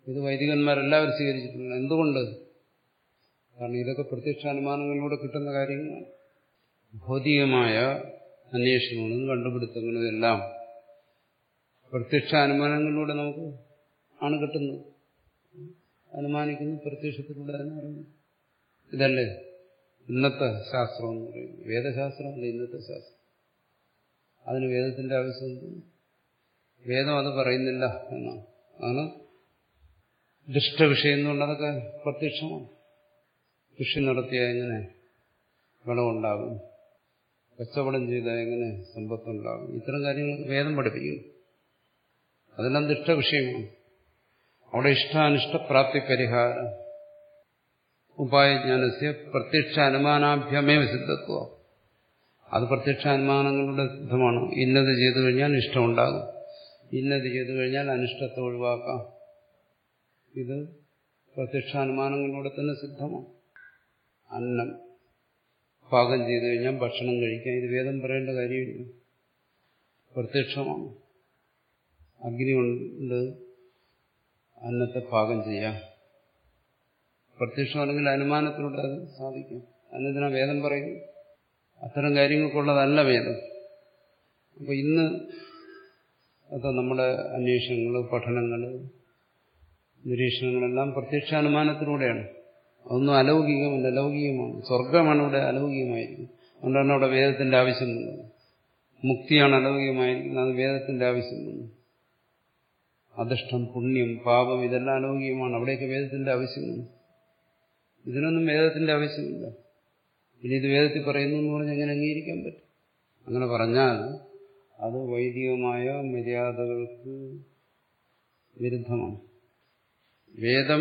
ഇത് വൈദികന്മാരെല്ലാവരും സ്വീകരിച്ചിട്ടുണ്ട് എന്തുകൊണ്ട് കാരണം ഇതൊക്കെ പ്രത്യക്ഷാനുമാനങ്ങളിലൂടെ കിട്ടുന്ന കാര്യങ്ങളാണ് ഭൗതികമായ അന്വേഷണങ്ങളും കണ്ടുപിടുത്തങ്ങളും എല്ലാം പ്രത്യക്ഷാനുമാനങ്ങളിലൂടെ നമുക്ക് ആണ് കിട്ടുന്നത് അനുമാനിക്കുന്നു പ്രത്യക്ഷത്തിലൂടെ തന്നെ അറിയുന്നു ഇതല്ലേ ഇന്നത്തെ ശാസ്ത്രം എന്ന് പറയുന്നത് വേദശാസ്ത്രമല്ല ഇന്നത്തെ ശാസ്ത്രം അതിന് വേദത്തിന്റെ ആവശ്യമുണ്ട് വേദം അത് പറയുന്നില്ല എന്നാണ് അതാണ് ദുഷ്ടവിഷയം എന്നുകൊണ്ട് അതൊക്കെ പ്രത്യക്ഷമാണ് കൃഷി നടത്തിയാൽ എങ്ങനെ വിളവുണ്ടാകും കച്ചവടം ചെയ്താൽ എങ്ങനെ സമ്പത്തുണ്ടാകും ഇത്തരം കാര്യങ്ങൾ വേദം പഠിപ്പിക്കുന്നു അതെല്ലാം ദുഷ്ടവിഷയമാണ് അവിടെ ഇഷ്ടാനിഷ്ട പ്രാപ്തി പരിഹാരം ഉപായജ്ഞാനസ്യ പ്രത്യക്ഷ അനുമാനാഭ്യമേ സിദ്ധത്വം അത് പ്രത്യക്ഷ അനുമാനങ്ങളുടെ സിദ്ധമാണ് ഇന്നത് ചെയ്തു കഴിഞ്ഞാൽ ഇഷ്ടമുണ്ടാകും ഇന്നത് ചെയ്തു കഴിഞ്ഞാൽ അനിഷ്ടത്തെ ഒഴിവാക്കാം ഇത് പ്രത്യക്ഷാനുമാനങ്ങളിലൂടെ തന്നെ സിദ്ധമാണ് അന്നം പാകം ചെയ്തു കഴിഞ്ഞാൽ ഭക്ഷണം കഴിക്കാം ഇത് വേദം പറയേണ്ട കാര്യമില്ല പ്രത്യക്ഷമാണ് അഗ്നി കൊണ്ട് അന്നത്തെ പാകം ചെയ്യാം പ്രത്യക്ഷമാണെങ്കിൽ അനുമാനത്തിലൂടെ അത് സാധിക്കും അതിനെതിനാ വേദം പറയുന്നു അത്തരം കാര്യങ്ങൾക്കുള്ളതല്ല വേദം അപ്പൊ ഇന്ന് അത് നമ്മുടെ അന്വേഷണങ്ങൾ പഠനങ്ങൾ നിരീക്ഷണങ്ങളെല്ലാം പ്രത്യക്ഷാനുമാനത്തിലൂടെയാണ് അതൊന്നും അലൗകികമല്ല ലൗകികമാണ് സ്വർഗമാണ് ഇവിടെ അലൗകികമായിരിക്കുന്നത് അതുകൊണ്ടാണ് അവിടെ വേദത്തിന്റെ ആവശ്യമുള്ളത് മുക്തിയാണ് അലൗകികമായിരിക്കുന്നത് അത് വേദത്തിന്റെ ആവശ്യമുണ്ട് അധിഷ്ഠം പുണ്യം പാപം ഇതെല്ലാം അലൗകികമാണ് അവിടെയൊക്കെ വേദത്തിന്റെ ആവശ്യമുണ്ട് ഇതിനൊന്നും വേദത്തിന്റെ ആവശ്യമില്ല ഇനി ഇത് വേദത്തിൽ പറയുന്നു എന്ന് പറഞ്ഞാൽ എങ്ങനെ അംഗീകരിക്കാൻ പറ്റും അങ്ങനെ പറഞ്ഞാൽ അത് വൈദികമായ മര്യാദകൾക്ക് വിരുദ്ധമാണ് വേദം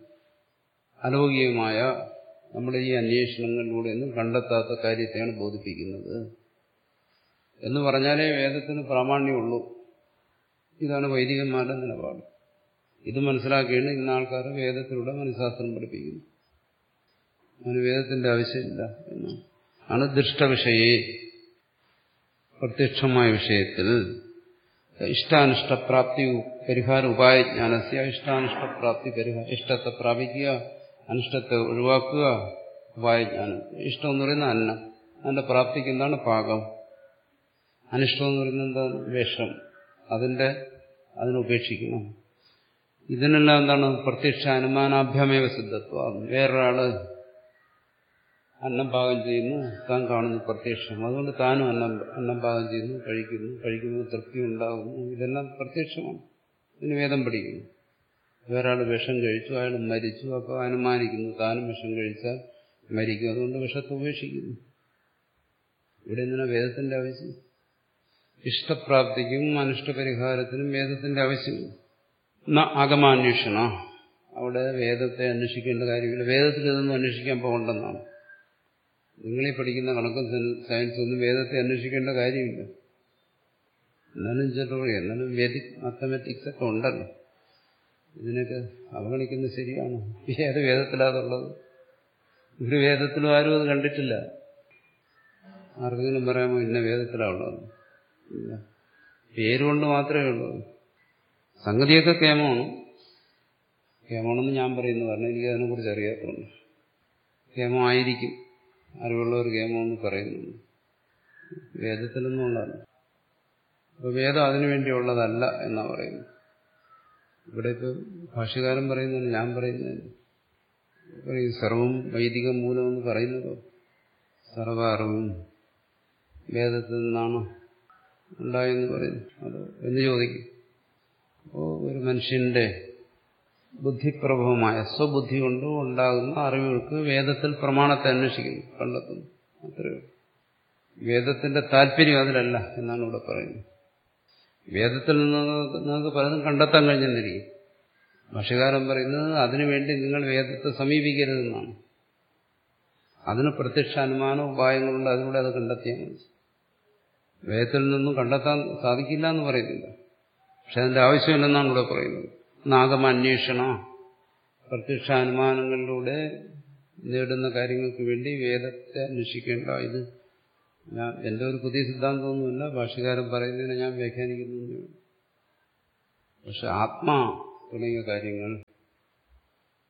അലൗകികമായ നമ്മുടെ ഈ അന്വേഷണങ്ങളിലൂടെ ഒന്നും കണ്ടെത്താത്ത കാര്യത്തെയാണ് ബോധിപ്പിക്കുന്നത് എന്ന് പറഞ്ഞാലേ വേദത്തിന് പ്രാമാണ്യമുള്ളൂ ഇതാണ് വൈദികന്മാരുടെ നിലപാട് ഇത് മനസ്സിലാക്കിയാണ് ഇന്ന് ആൾക്കാർ വേദത്തിലൂടെ മനഃശാസ്ത്രം പഠിപ്പിക്കുന്നു അതിന് വേദത്തിന്റെ ആവശ്യമില്ല എന്നാണ് ആണ് ദൃഷ്ടവിഷയെ പ്രത്യക്ഷമായ വിഷയത്തിൽ ഇഷ്ടാനിഷ്ടപ്രാപ്തി പരിഹാര ഉപായജ്ഞാനസ്യ ഇഷ്ടാനിഷ്ടപ്രാപ്തി പരിഹാര ഇഷ്ടത്തെ പ്രാപിക്കുക അനിഷ്ടത്തെ ഒഴിവാക്കുക ഉപായജ്ഞാനം ഇഷ്ടം എന്ന് പറയുന്ന അന്നം അതിന്റെ പ്രാപ്തിക്ക് എന്താണ് പാകം അനിഷ്ടം എന്ന് പറയുന്നത് എന്താണ് വിഷം അതിന്റെ അതിനുപേക്ഷിക്കണം ഇതിനെല്ലാം എന്താണ് പ്രത്യക്ഷ അനുമാനാഭ്യമേവ സിദ്ധത്വം വേറൊരാള് അന്നം പാകം ചെയ്യുന്നു താൻ കാണുന്നു പ്രത്യക്ഷം അതുകൊണ്ട് താനും അന്നം അന്നം പാകം ചെയ്യുന്നു കഴിക്കുന്നു കഴിക്കുമ്പോൾ തൃപ്തി ഉണ്ടാകുന്നു ഇതെല്ലാം പ്രത്യക്ഷമാണ് ഇതിന് വേദം പഠിക്കുന്നു വേറൊരാൾ വിഷം കഴിച്ചു അയാൾ മരിച്ചു അപ്പോൾ അനുമാനിക്കുന്നു താനും വിഷം കഴിച്ചാൽ മരിക്കും അതുകൊണ്ട് വിഷത്തെ ഉപേക്ഷിക്കുന്നു ഇവിടെ എന്തിനാ വേദത്തിന്റെ ആവശ്യം ഇഷ്ടപ്രാപ്തിക്കും അനിഷ്ടപരിഹാരത്തിനും വേദത്തിന്റെ ആവശ്യമില്ല ആഗമാന്വേഷണ അവിടെ വേദത്തെ അന്വേഷിക്കേണ്ട കാര്യമില്ല വേദത്തിൽ ഇതൊന്നും അന്വേഷിക്കാൻ പോകണ്ടെന്നാണ് നിങ്ങളീ പഠിക്കുന്ന കണക്കും സയൻസും ഒന്നും വേദത്തെ അന്വേഷിക്കേണ്ട കാര്യമില്ല എന്നാലും ചിലർ എന്നാലും വേദിക് മാത്തമാറ്റിക്സ് ഒക്കെ ഉണ്ടല്ലോ ഇതിനൊക്കെ അവഗണിക്കുന്നത് ശരിയാണ് ഏത് വേദത്തിലാതുള്ളത് ഒരു വേദത്തിലും ആരും അത് കണ്ടിട്ടില്ല ആർക്കെങ്കിലും പറയാമോ ഇന്ന വേദത്തിലാണുള്ളത് ഇല്ല പേരുകൊണ്ട് മാത്രമേ ഉള്ളൂ സംഗതിയൊക്കെ കേമമാണ് കേമമാണെന്ന് ഞാൻ പറയുന്നു കാരണം എനിക്ക് അതിനെക്കുറിച്ച് അറിയാത്തതുകൊണ്ട് കേമമായിരിക്കും അറിവുള്ളവർ കേമമെന്ന് പറയുന്നു വേദത്തിലൊന്നും ഉള്ളതല്ല അപ്പൊ വേദം അതിനു വേണ്ടിയുള്ളതല്ല എന്നാ പറയുന്നു ഇവിടെ ഇപ്പൊ ഭാഷ്യകാരൻ പറയുന്നതിന് ഞാൻ പറയുന്നതിന് പറയും സർവം വൈദിക മൂലമെന്ന് പറയുന്നതോ സർവ അറിവും വേദത്തിൽ നിന്നാണ് ഉണ്ടായെന്ന് പറയുന്നു അതോ എന്ന് ചോദിക്കും അപ്പോൾ ഒരു മനുഷ്യന്റെ ബുദ്ധിപ്രഭവമായ സ്വബുദ്ധി കൊണ്ട് ഉണ്ടാകുന്ന അറിവുകൾക്ക് വേദത്തിൽ പ്രമാണത്തെ അന്വേഷിക്കുന്നു കണ്ടെത്തുന്നു അത്രയേ വേദത്തിന്റെ താല്പര്യം അതിലല്ല എന്നാണ് ഇവിടെ പറയുന്നത് വേദത്തിൽ നിന്ന് നിങ്ങൾക്ക് പലതും കണ്ടെത്താൻ കഴിഞ്ഞെന്നിരിക്കും ഭാഷകാരൻ പറയുന്നത് അതിനുവേണ്ടി നിങ്ങൾ വേദത്തെ സമീപിക്കരുതെന്നാണ് അതിന് പ്രത്യക്ഷ അനുമാന ഉപായങ്ങളുണ്ട് അതിലൂടെ അത് കണ്ടെത്തിയാൽ മതി വേദത്തിൽ നിന്നും കണ്ടെത്താൻ സാധിക്കില്ല എന്ന് പറയുന്നില്ല പക്ഷെ അതിന്റെ ആവശ്യമില്ലെന്നാണ് ഇവിടെ പറയുന്നത് നാഗമന്വേഷണ പ്രത്യക്ഷാനുമാനങ്ങളിലൂടെ നേടുന്ന കാര്യങ്ങൾക്ക് വേണ്ടി വേദത്തെ അന്വേഷിക്കേണ്ട ഇത് ഞാൻ എന്റെ ഒരു പുതിയ സിദ്ധാന്തമൊന്നുമില്ല ഭാഷകാരൻ പറയുന്നതിനെ ഞാൻ വ്യാഖ്യാനിക്കുന്നു പക്ഷെ ആത്മാ തുടങ്ങിയ കാര്യങ്ങൾ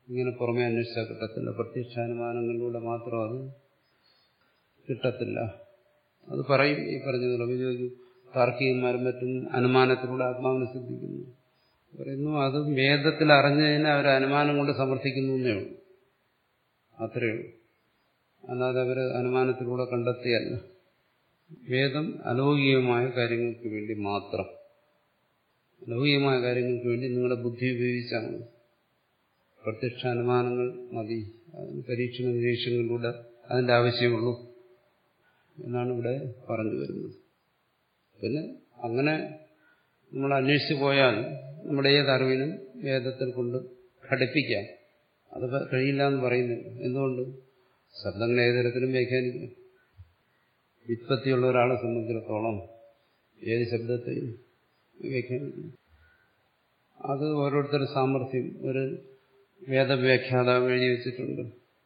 ഇങ്ങനെ പുറമെ അന്വേഷിച്ചാൽ കിട്ടത്തില്ല പ്രത്യക്ഷാനുമാനങ്ങളിലൂടെ മാത്രം അത് കിട്ടത്തില്ല അത് പറയും ഈ പറഞ്ഞതുപോലെ ഉപയോഗിക്കും താർക്കികന്മാരും മറ്റും അനുമാനത്തിലൂടെ ആത്മാവിനെ സിദ്ധിക്കുന്നു പറയുന്നു അത് വേദത്തിൽ അറിഞ്ഞതിനെ അവർ അനുമാനം കൊണ്ട് സമർത്ഥിക്കുന്നു എന്നേ ഉള്ളൂ അത്രയേ ഉള്ളൂ അല്ലാതെ അവർ അനുമാനത്തിലൂടെ കണ്ടെത്തിയല്ല വേദം അലൗകികമായ കാര്യങ്ങൾക്ക് വേണ്ടി മാത്രം ലൗകികമായ കാര്യങ്ങൾക്ക് വേണ്ടി നിങ്ങളുടെ ബുദ്ധി ഉപയോഗിച്ചാണ് പ്രത്യക്ഷ അനുമാനങ്ങൾ മതി അതിന് പരീക്ഷണ നിരീക്ഷണങ്ങളിലൂടെ അതിന്റെ ആവശ്യമുള്ളൂ എന്നാണ് ഇവിടെ പറഞ്ഞു വരുന്നത് പിന്നെ അങ്ങനെ നമ്മൾ അന്വേഷിച്ചു പോയാൽ നമ്മുടെ ഏത് അറിവിനും വേദത്തിൽ കൊണ്ട് ഘടിപ്പിക്കാം അത് കഴിയില്ല എന്ന് പറയുന്നില്ല എന്തുകൊണ്ട് ശബ്ദങ്ങൾ ഏത് തരത്തിലും വ്യാഖ്യാനിക്കാം വിത്പത്തിയുള്ള ഒരാളെ സംബന്ധിച്ചിടത്തോളം ഏത് ശബ്ദത്തെയും വ്യാഖ്യാനിക്കും അത് ഓരോരുത്തരുടെ സാമർഥ്യം ഒരു വേദവ്യാഖ്യാതാവ് എഴുതി വെച്ചിട്ടുണ്ട്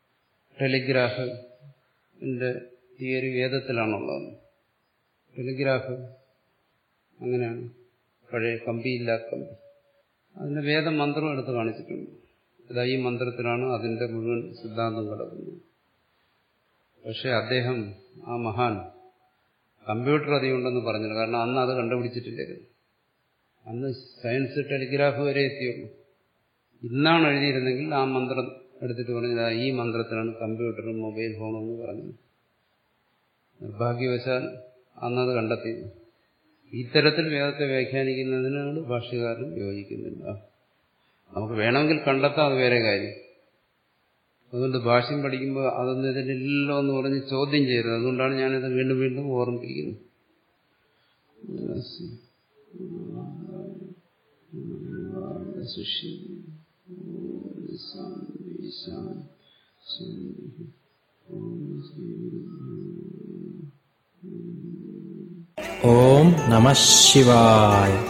ടെലിഗ്രാഫിന്റെ തിയറി വേദത്തിലാണുള്ളത് ടെലിഗ്രാഫ് അങ്ങനെയാണ് പഴയ കമ്പിയില്ലാത്ത കമ്പി അതിന്റെ വേദമന്ത്രം എടുത്ത് കാണിച്ചിട്ടുണ്ട് ഇതാ ഈ മന്ത്രത്തിലാണ് അതിന്റെ മുഴുവൻ സിദ്ധാന്തം കിടക്കുന്നത് പക്ഷെ അദ്ദേഹം ആ മഹാൻ കമ്പ്യൂട്ടർ അധികമുണ്ടെന്ന് പറഞ്ഞില്ല കാരണം അന്ന് അത് കണ്ടുപിടിച്ചിട്ടില്ലായിരുന്നു അന്ന് സയൻസ് ടെലിഗ്രാഫ് വരെ എത്തിയുള്ളൂ ഇന്നാണ് എഴുതിയിരുന്നെങ്കിൽ ആ മന്ത്രം എടുത്തിട്ട് പറഞ്ഞത് ഈ മന്ത്രത്തിലാണ് കമ്പ്യൂട്ടറും മൊബൈൽ ഫോണും എന്ന് പറഞ്ഞത് നിർഭാഗ്യവശാൽ അന്നത് കണ്ടെത്തി ഇത്തരത്തിൽ വേദത്തെ വ്യാഖ്യാനിക്കുന്നതിനോട് ഭാഷ്യകാരൻ യോജിക്കുന്നില്ല നമുക്ക് വേണമെങ്കിൽ കണ്ടെത്താം അത് വേറെ കാര്യം അതുകൊണ്ട് ഭാഷ്യം പഠിക്കുമ്പോൾ അതൊന്നും ഇതിലില്ലല്ലോ എന്ന് പറഞ്ഞ് ചോദ്യം ചെയ്യരുത് അതുകൊണ്ടാണ് ഞാനിത് വീണ്ടും വീണ്ടും ഓർമ്മിപ്പിക്കുന്നത് Om Namah Shivaya.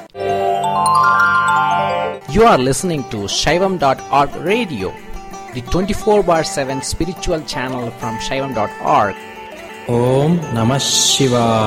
You are listening to Shaivam.org radio, the 24 bar 7 spiritual channel from Shaivam.org. Om Namah Shivaya.